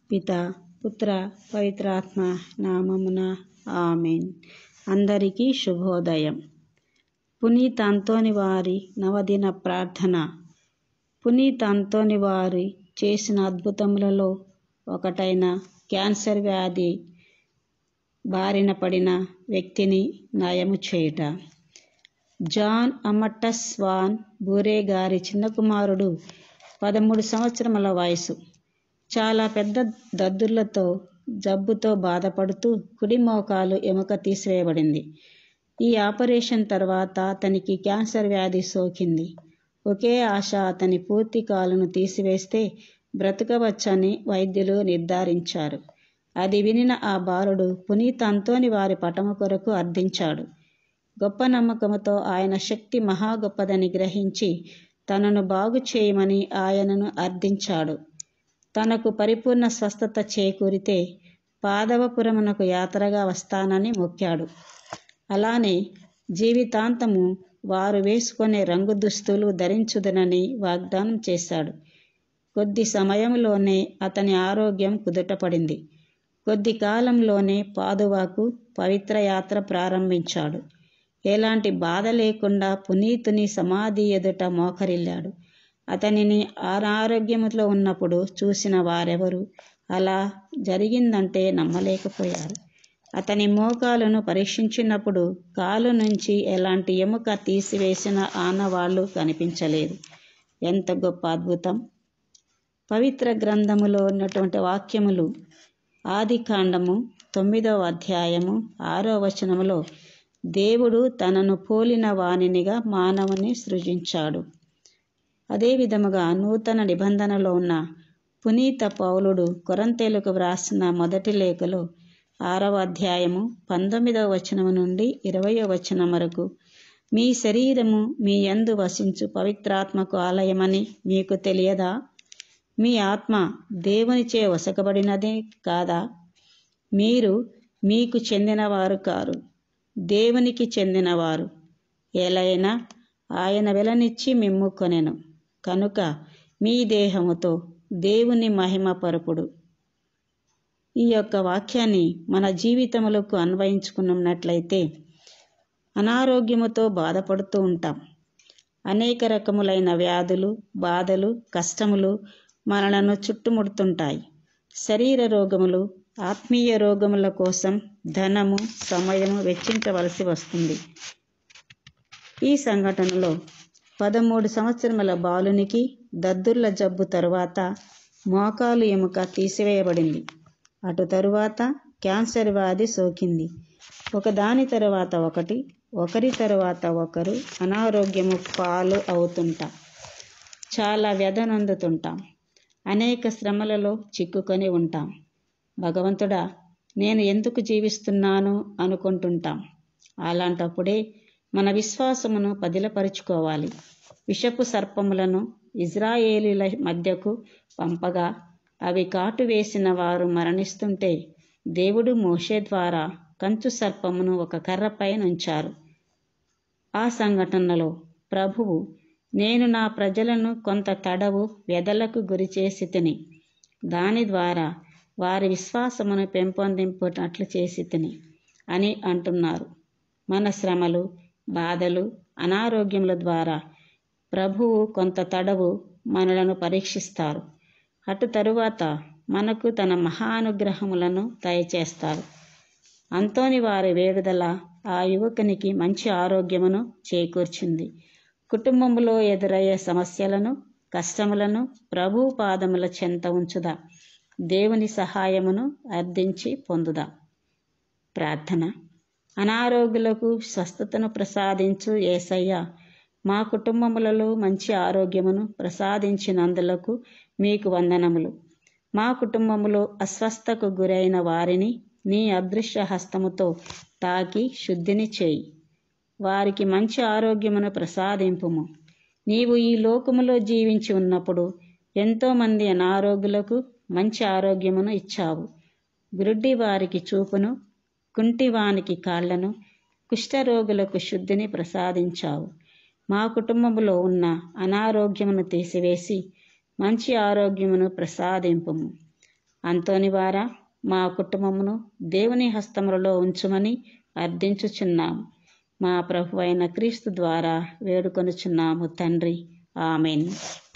పిత పుత్ర పవిత్రాత్మ నామమున ఆమెన్ అందరికీ శుభోదయం పునీత అంతోని వారి నవదిన ప్రార్థన పునీత అంతోని వారి చేసిన అద్భుతములలో ఒకటైన క్యాన్సర్ వ్యాధి బారిన పడిన వ్యక్తిని నయము చేయుట జాన్ అమట్టస్ వాన్ బూరే గారి చిన్న కుమారుడు పదమూడు సంవత్సరముల వయసు చాలా పెద్ద దద్దుర్లతో జబ్బుతో బాధపడుతూ కుడి మోకాలు ఎముక తీసివేయబడింది ఈ ఆపరేషన్ తర్వాత అతనికి క్యాన్సర్ వ్యాధి సోకింది ఒకే ఆశ అతని పూర్తి కాలును తీసివేస్తే బ్రతకవచ్చని వైద్యులు నిర్ధారించారు అది వినిన ఆ బాలుడు పునీత అంతోని వారి పటము కొరకు అర్థించాడు గొప్ప నమ్మకముతో ఆయన శక్తి మహా గొప్పదని గ్రహించి తనను బాగు చేయమని ఆయనను అర్థించాడు తనకు పరిపూర్ణ స్వస్థత చేకూరితే పాదవపురమునకు యాత్రగా వస్తానని మొక్కాడు అలానే జీవితాంతము వారు వేసుకునే రంగు దుస్తులు ధరించుదనని వాగ్దానం చేశాడు కొద్ది సమయంలోనే అతని ఆరోగ్యం కుదుటపడింది కొద్ది కాలంలోనే పాదువాకు పవిత్ర యాత్ర ప్రారంభించాడు ఎలాంటి బాధ లేకుండా పునీతుని సమాధి ఎదుట మోకరిల్లాడు అతనిని అనారోగ్యములో ఉన్నప్పుడు చూసిన వారెవరు అలా జరిగిందంటే నమ్మలేకపోయారు అతని మోకాలను పరీక్షించినప్పుడు కాలు నుంచి ఎలాంటి ఎముక తీసివేసిన ఆనవాళ్లు కనిపించలేదు ఎంత గొప్ప అద్భుతం పవిత్ర గ్రంథములో ఉన్నటువంటి వాక్యములు ఆది కాండము తొమ్మిదవ అధ్యాయము ఆరో వచనములో దేవుడు తనను పోలిన వాణినిగా మానవుని సృజించాడు అదే విధముగా నూతన నిబంధనలో ఉన్న పునీత పౌలుడు కొరంతేలకు వ్రాసిన మొదటి లేఖలో ఆరవ అధ్యాయము పంతొమ్మిదవ వచనము నుండి ఇరవయో వచనం వరకు మీ శరీరము మీ యందు వసించు పవిత్రాత్మకు ఆలయమని మీకు తెలియదా మీ ఆత్మ దేవునిచే వసకబడినదే కాదా మీరు మీకు చెందినవారు కారు దేవునికి చెందినవారు ఎలైనా ఆయన వెలనిచ్చి మిమ్ము కొనెను కనుక మీ దేహముతో దేవుని మహిమ పరుపుడు ఈ యొక్క వాక్యాన్ని మన జీవితములకు అన్వయించుకున్నట్లయితే అనారోగ్యముతో బాధపడుతూ ఉంటాం అనేక రకములైన వ్యాధులు బాధలు కష్టములు మనలను చుట్టుముడుతుంటాయి శరీర రోగములు ఆత్మీయ రోగముల కోసం ధనము సమయము వెచ్చించవలసి వస్తుంది ఈ సంఘటనలో పదమూడు సంవత్సరముల బాలునికి దద్దుర్ల జబ్బు తరువాత మోకాలు ఎముక తీసివేయబడింది అటు తరువాత క్యాన్సర్ వ్యాధి సోకింది ఒకదాని తరువాత ఒకటి ఒకరి తరువాత ఒకరు అనారోగ్యము పాలు అవుతుంటాం చాలా వ్యధనందుతుంటాం అనేక శ్రమలలో చిక్కుకొని ఉంటాం భగవంతుడా నేను ఎందుకు జీవిస్తున్నాను అనుకుంటుంటాం అలాంటప్పుడే మన విశ్వాసమును పదిలపరుచుకోవాలి విషపు సర్పములను ఇజ్రాయేలీల మధ్యకు పంపగా అవి కాటు వేసిన వారు మరణిస్తుంటే దేవుడు మోషే ద్వారా కంచు సర్పమును ఒక కర్రపై నుంచారు ఆ సంఘటనలో ప్రభువు నేను నా ప్రజలను కొంత తడవు వ్యధలకు గురిచేసి తిని దాని ద్వారా వారి విశ్వాసమును పెంపొందింపునట్లు చేసి తిని అని అంటున్నారు మన శ్రమలు బాధలు అనారోగ్యముల ద్వారా ప్రభువు కొంత తడవు మనలను పరీక్షిస్తారు అటు తరువాత మనకు తన మహానుగ్రహములను దయచేస్తారు అంతోని వారి వేడుదల ఆ యువకునికి మంచి ఆరోగ్యమును చేకూర్చింది కుటుంబంలో ఎదురయ్యే సమస్యలను కష్టములను ప్రభు పాదముల చెంత ఉంచుదా దేవుని సహాయమును అర్థించి పొందుదా ప్రార్థన అనారోగ్యులకు స్వస్థతను ప్రసాదించు ఏసయ్య మా కుటుంబములలో మంచి ఆరోగ్యమును ప్రసాదించినందులకు మీకు వందనములు మా కుటుంబములో అస్వస్థకు గురైన వారిని నీ అదృశ్య హస్తముతో తాకి శుద్ధిని చేయి వారికి మంచి ఆరోగ్యమును ప్రసాదింపుము నీవు ఈ లోకములో జీవించి ఉన్నప్పుడు ఎంతోమంది అనారోగ్యులకు మంచి ఆరోగ్యమును ఇచ్చావు గురుడ్డి వారికి చూపును కుంటివానికి కాళ్లను కుష్ఠరోగులకు శుద్ధిని ప్రసాదించావు మా కుటుంబములో ఉన్న అనారోగ్యమును తీసివేసి మంచి ఆరోగ్యమును ప్రసాదింపుము అంతోని వారా మా కుటుంబమును దేవుని హస్తములలో ఉంచుమని అర్థించుచున్నాము మా ప్రభు అయిన క్రీస్తు ద్వారా వేడుకొనుచున్నాము తండ్రి ఆమెన్